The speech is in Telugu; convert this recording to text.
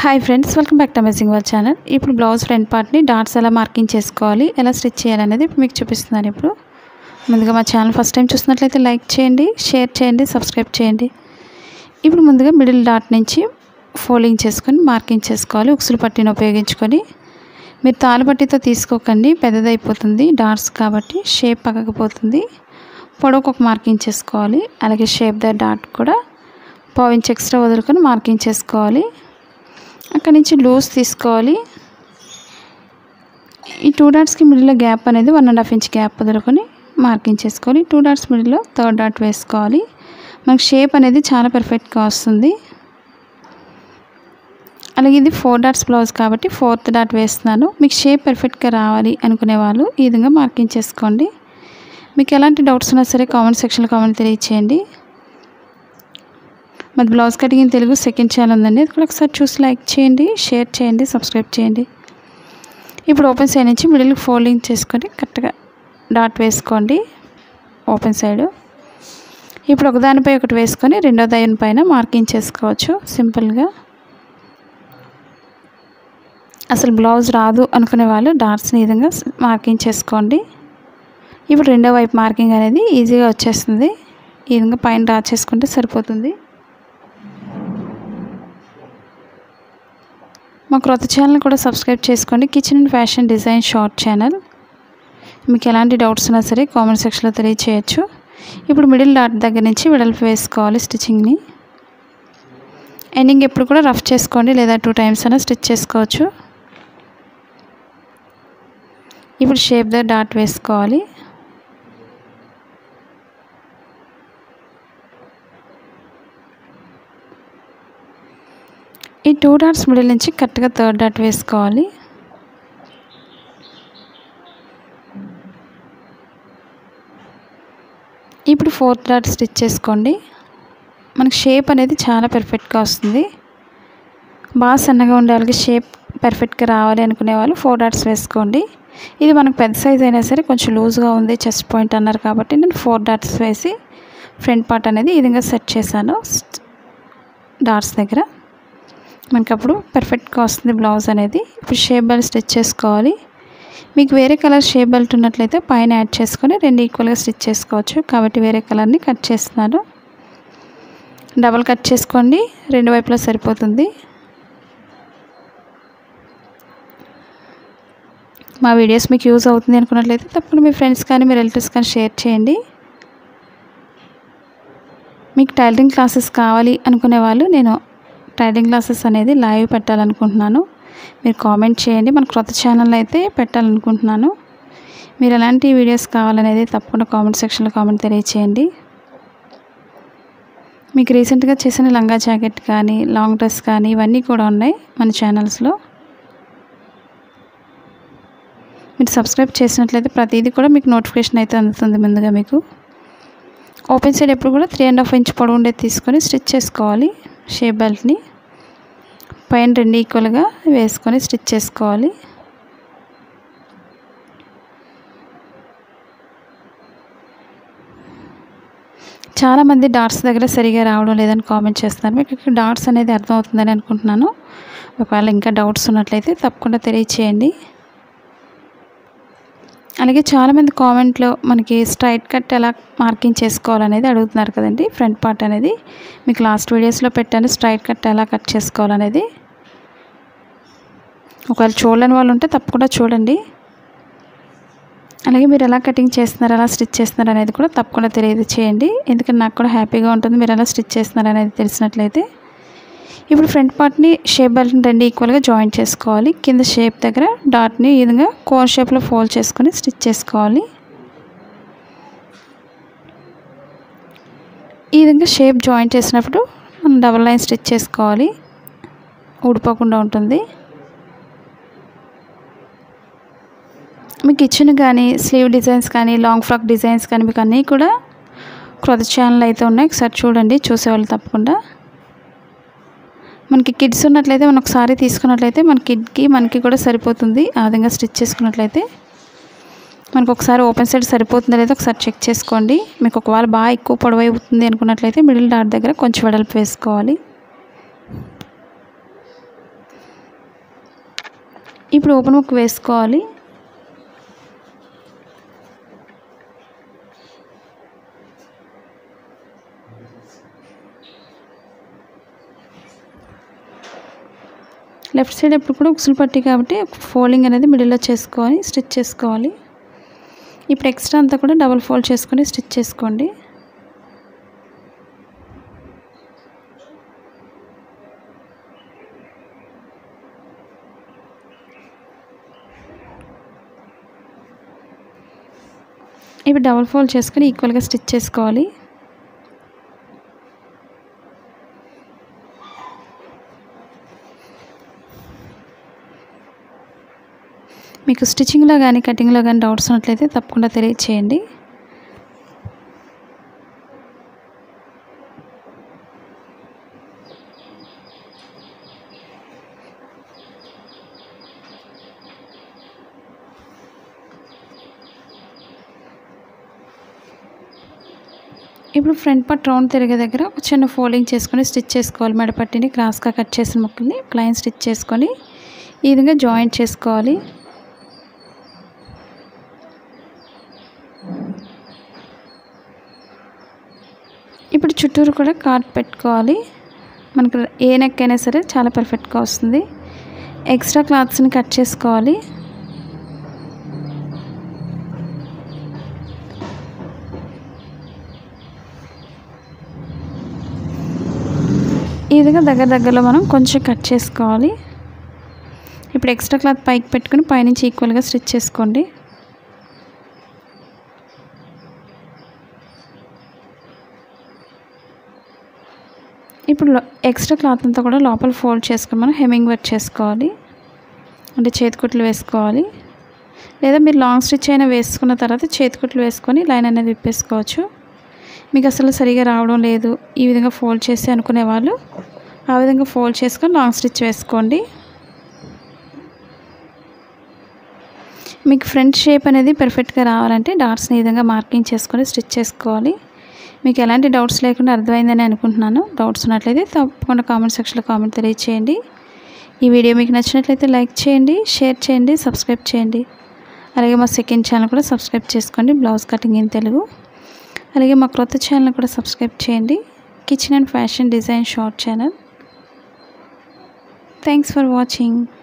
hi friends welcome back to amazing our channel ఇప్పుడు బ్లౌజ్ ఫ్రంట్ పార్ట్ని డాట్స్ ఎలా మార్కింగ్ చేసుకోవాలి ఎలా స్టిచ్ చేయాలనేది ఇప్పుడు మీకు చూపిస్తున్నాను ఇప్పుడు ముందుగా మా ఛానల్ ఫస్ట్ టైం చూసినట్లయితే లైక్ చేయండి షేర్ చేయండి సబ్స్క్రైబ్ చేయండి ఇప్పుడు ముందుగా మిడిల్ డాట్ నుంచి ఫోల్డింగ్ చేసుకొని మార్కింగ్ చేసుకోవాలి ఉక్సులు పట్టిని ఉపయోగించుకొని మీరు తాలు పట్టితో తీసుకోకండి పెద్దదైపోతుంది డాట్స్ కాబట్టి షేప్ పక్కకు పోతుంది పొడవుకు ఒక మార్కింగ్ చేసుకోవాలి అలాగే షేప్ ద డాట్ కూడా పావు ఇంచ్ ఎక్స్ట్రా వదులుకొని మార్కింగ్ చేసుకోవాలి అక్కడి నుంచి లూజ్ తీసుకోవాలి ఈ టూ డాట్స్కి మిడిల్లో గ్యాప్ అనేది one and half inch gap వదులుకొని మార్కింగ్ చేసుకోవాలి టూ డాట్స్ మిడిల్లో థర్డ్ డాట్ వేసుకోవాలి మనకు షేప్ అనేది చాలా పర్ఫెక్ట్గా వస్తుంది అలాగే ఇది ఫోర్ డాట్స్ బ్లౌజ్ కాబట్టి ఫోర్త్ డాట్ వేస్తున్నాను మీకు షేప్ పర్ఫెక్ట్గా రావాలి అనుకునే వాళ్ళు ఈ విధంగా మార్కింగ్ చేసుకోండి మీకు ఎలాంటి డౌట్స్ ఉన్నా సరే కామెంట్ సెక్షన్లో కామెంట్ తెలియచేయండి మాది blouse cutting in Telugu second channel ఉందండి అది కూడా ఒకసారి చూసి లైక్ చేయండి షేర్ చేయండి సబ్స్క్రైబ్ చేయండి ఇప్పుడు ఓపెన్ సైడ్ నుంచి మిడిల్ ఫోల్డింగ్ చేసుకొని కరెక్ట్గా డాట్ వేసుకోండి ఓపెన్ సైడ్ ఇప్పుడు ఒకదానిపై ఒకటి వేసుకొని రెండో దయన్ పైన మార్కింగ్ చేసుకోవచ్చు సింపుల్గా అసలు బ్లౌజ్ రాదు అనుకునే వాళ్ళు డాట్స్ని ఈ విధంగా మార్కింగ్ చేసుకోండి ఇప్పుడు రెండో వైపు మార్కింగ్ అనేది ఈజీగా వచ్చేస్తుంది ఈ విధంగా పైన డ్రా చేసుకుంటే సరిపోతుంది మా క్రొత్త ఛానల్ కూడా సబ్స్క్రైబ్ చేసుకోండి kitchen and fashion design short channel మీకు ఎలాంటి డౌట్స్ ఉన్నా సరే కామెంట్ సెక్షన్లో తెలియచేయచ్చు ఇప్పుడు మిడిల్ డాట్ దగ్గర నుంచి వెడల్పు వేసుకోవాలి స్టిచ్చింగ్ని ఎండింగ్ ఎప్పుడు కూడా రఫ్ చేసుకోండి లేదా టూ టైమ్స్ అయినా స్టిచ్ చేసుకోవచ్చు ఇప్పుడు షేప్ ద డాట్ వేసుకోవాలి ఈ టూ డాట్స్ మిడిల్ నుంచి కరెక్ట్గా థర్డ్ డాట్ వేసుకోవాలి ఇప్పుడు ఫోర్త్ డాట్ స్టిచ్ చేసుకోండి మనకు షేప్ అనేది చాలా పర్ఫెక్ట్గా వస్తుంది బాగా సన్నగా ఉండే వాళ్ళకి షేప్ పర్ఫెక్ట్గా రావాలి అనుకునే వాళ్ళు ఫోర్ డాట్స్ వేసుకోండి ఇది మనకు పెద్ద సైజ్ అయినా సరే కొంచెం లూజ్గా ఉంది చెస్ట్ పాయింట్ అన్నారు కాబట్టి నేను ఫోర్ డాట్స్ వేసి ఫ్రంట్ పార్ట్ అనేది ఈ విధంగా సెట్ చేశాను డాట్స్ దగ్గర మనకి అప్పుడు పర్ఫెక్ట్గా వస్తుంది బ్లౌజ్ అనేది ఇప్పుడు షేప్ బెల్ట్ స్టిచ్ చేసుకోవాలి మీకు వేరే కలర్ షేప్ బెల్ట్ ఉన్నట్లయితే పైన యాడ్ చేసుకొని రెండు ఈక్వల్గా స్టిచ్ చేసుకోవచ్చు కాబట్టి వేరే కలర్ని కట్ చేస్తున్నాను డబల్ కట్ చేసుకోండి రెండు వైపులా సరిపోతుంది మా వీడియోస్ మీకు యూజ్ అవుతుంది అనుకున్నట్లయితే తప్పకుండా మీ ఫ్రెండ్స్ కానీ మీ రిలేటివ్స్ కానీ షేర్ చేయండి మీకు టైలరింగ్ క్లాసెస్ కావాలి అనుకునే వాళ్ళు నేను టైలరింగ్ క్లాసెస్ అనేది లైవ్ పెట్టాలనుకుంటున్నాను మీరు కామెంట్ చేయండి మన క్రొత్త ఛానల్ అయితే పెట్టాలనుకుంటున్నాను మీరు ఎలాంటి వీడియోస్ కావాలనేది తప్పకుండా కామెంట్ సెక్షన్లో కామెంట్ తెలియచేయండి మీకు రీసెంట్గా చేసిన లంగా జాకెట్ కానీ లాంగ్ డ్రెస్ కానీ ఇవన్నీ కూడా ఉన్నాయి మన ఛానల్స్లో మీరు సబ్స్క్రైబ్ చేసినట్లయితే ప్రతిదీ కూడా మీకు నోటిఫికేషన్ అయితే అందుతుంది ముందుగా మీకు ఓపెన్ సైడ్ ఎప్పుడు కూడా త్రీ అండ్ హాఫ్ ఇంచ్ పొడవు ఉండేది తీసుకొని స్టిచ్ చేసుకోవాలి షేప్ బెల్ట్ని పైన రెండు ఈక్వల్గా వేసుకొని స్టిచ్ చేసుకోవాలి చాలామంది డాట్స్ దగ్గర సరిగా రావడం లేదని కామెంట్ చేస్తున్నారు మీకు ఇక్కడ డాట్స్ అనేది అర్థమవుతుందని అనుకుంటున్నాను ఒకవేళ ఇంకా డౌట్స్ ఉన్నట్లయితే తప్పకుండా తెలియచేయండి అలాగే చాలామంది కామెంట్లో మనకి స్ట్రైట్ కట్ ఎలా మార్కింగ్ చేసుకోవాలనేది అడుగుతున్నారు కదండి ఫ్రంట్ పార్ట్ అనేది మీకు లాస్ట్ వీడియోస్లో పెట్టాను స్ట్రైట్ కట్ ఎలా కట్ చేసుకోవాలనేది ఒకవేళ చూడలేని వాళ్ళు ఉంటే తప్పకుండా చూడండి అలాగే మీరు ఎలా కటింగ్ చేస్తున్నారు ఎలా స్టిచ్ చేస్తున్నారు అనేది కూడా తప్పకుండా తెలియదు చేయండి ఎందుకంటే నాకు కూడా హ్యాపీగా ఉంటుంది మీరు ఎలా స్టిచ్ చేస్తున్నారు అనేది తెలిసినట్లయితే ఇప్పుడు ఫ్రంట్ పార్ట్ని షేప్ బెల్ట్ని రెండు ఈక్వల్గా జాయిన్ చేసుకోవాలి కింద షేప్ దగ్గర డాట్ని ఈ విధంగా కోర్ షేప్లో ఫోల్డ్ చేసుకొని స్టిచ్ చేసుకోవాలి ఈ విధంగా షేప్ జాయిన్ చేసినప్పుడు మనం డబల్ లైన్ స్టిచ్ చేసుకోవాలి ఊడిపోకుండా ఉంటుంది మీకు ఇచ్చిన కానీ స్లీవ్ డిజైన్స్ కానీ లాంగ్ ఫ్రాక్ డిజైన్స్ కానీ మీకు అన్నీ కూడా క్రొత్త ఛానల్ అయితే ఉన్నాయి ఒకసారి చూడండి చూసేవాళ్ళు తప్పకుండా మనకి కిడ్స్ ఉన్నట్లయితే మనం ఒకసారి తీసుకున్నట్లయితే మన కిడ్కి మనకి కూడా సరిపోతుంది ఆ విధంగా స్టిచ్ చేసుకున్నట్లయితే మనకు ఒకసారి ఓపెన్ సైడ్ సరిపోతుందో లేదో ఒకసారి చెక్ చేసుకోండి మీకు ఒకవేళ బాగా ఎక్కువ పొడవు అవుతుంది అనుకున్నట్లయితే మిడిల్ డాట్ దగ్గర కొంచెం వెడల్పు వేసుకోవాలి ఇప్పుడు ఓపెన్ ముక్ వేసుకోవాలి లెఫ్ట్ సైడ్ ఎప్పుడు కూడా ఉక్సులు పట్టి కాబట్టి ఫోల్డింగ్ అనేది మిడిల్లో చేసుకొని స్టిచ్ చేసుకోవాలి ఇప్పుడు ఎక్స్ట్రా అంతా కూడా డబల్ ఫోల్డ్ చేసుకొని స్టిచ్ చేసుకోండి ఇప్పుడు డబల్ ఫోల్డ్ చేసుకొని ఈక్వల్గా స్టిచ్ చేసుకోవాలి మీకు స్టిచ్చింగ్లో కానీ కటింగ్లో కానీ డౌట్స్ ఉన్నట్లయితే తప్పకుండా తెలియచేయండి ఇప్పుడు ఫ్రంట్ పార్ట్ రౌండ్ తిరిగే దగ్గర ఒక చిన్న ఫోల్డింగ్ చేసుకొని స్టిచ్ చేసుకోవాలి మెడపట్టిని క్రాస్గా కట్ చేసిన ముక్కల్ని ప్లైన్ స్టిచ్ చేసుకొని ఈ విధంగా జాయింట్ చేసుకోవాలి ఇప్పుడు చుట్టూరు కూడా కార్డ్ పెట్టుకోవాలి మనకు ఏ నెక్ అయినా సరే చాలా పర్ఫెక్ట్గా వస్తుంది ఎక్స్ట్రా క్లాత్స్ని కట్ చేసుకోవాలి ఈ విధంగా దగ్గర దగ్గరలో మనం కొంచెం కట్ చేసుకోవాలి ఇప్పుడు ఎక్స్ట్రా క్లాత్ పైకి పెట్టుకుని పైనుంచి ఈక్వల్గా స్టిచ్ చేసుకోండి ఇప్పుడు ఎక్స్ట్రా క్లాత్ అంతా కూడా లోపల ఫోల్డ్ చేసుకుని మనం హెమ్మింగ్ వర్క్ చేసుకోవాలి అంటే చేతికుట్లు వేసుకోవాలి లేదా మీరు లాంగ్ స్టిచ్ అయినా వేసుకున్న తర్వాత చేతికుట్లు వేసుకొని లైన్ అనేది విప్పేసుకోవచ్చు మీకు అసలు సరిగా రావడం లేదు ఈ విధంగా ఫోల్డ్ చేసి అనుకునే వాళ్ళు ఆ విధంగా ఫోల్డ్ చేసుకొని లాంగ్ స్టిచ్ వేసుకోండి మీకు ఫ్రంట్ షేప్ అనేది పర్ఫెక్ట్గా రావాలంటే డాట్స్ని ఈ విధంగా మార్కింగ్ చేసుకొని స్టిచ్ చేసుకోవాలి మీకు ఎలాంటి డౌట్స్ లేకుండా అర్థమైందని అనుకుంటున్నాను డౌట్స్ ఉన్నట్లయితే తప్పకుండా కామెంట్ సెక్షన్లో కామెంట్ తెలియచేయండి ఈ వీడియో మీకు నచ్చినట్లయితే లైక్ చేయండి షేర్ చేయండి సబ్స్క్రైబ్ చేయండి అలాగే మా సెకండ్ ఛానల్ కూడా సబ్స్క్రైబ్ చేసుకోండి బ్లౌజ్ కటింగ్ ఇన్ తెలుగు అలాగే మా క్రొత్త ఛానల్ కూడా సబ్స్క్రైబ్ చేయండి kitchen and fashion design short channel thanks for watching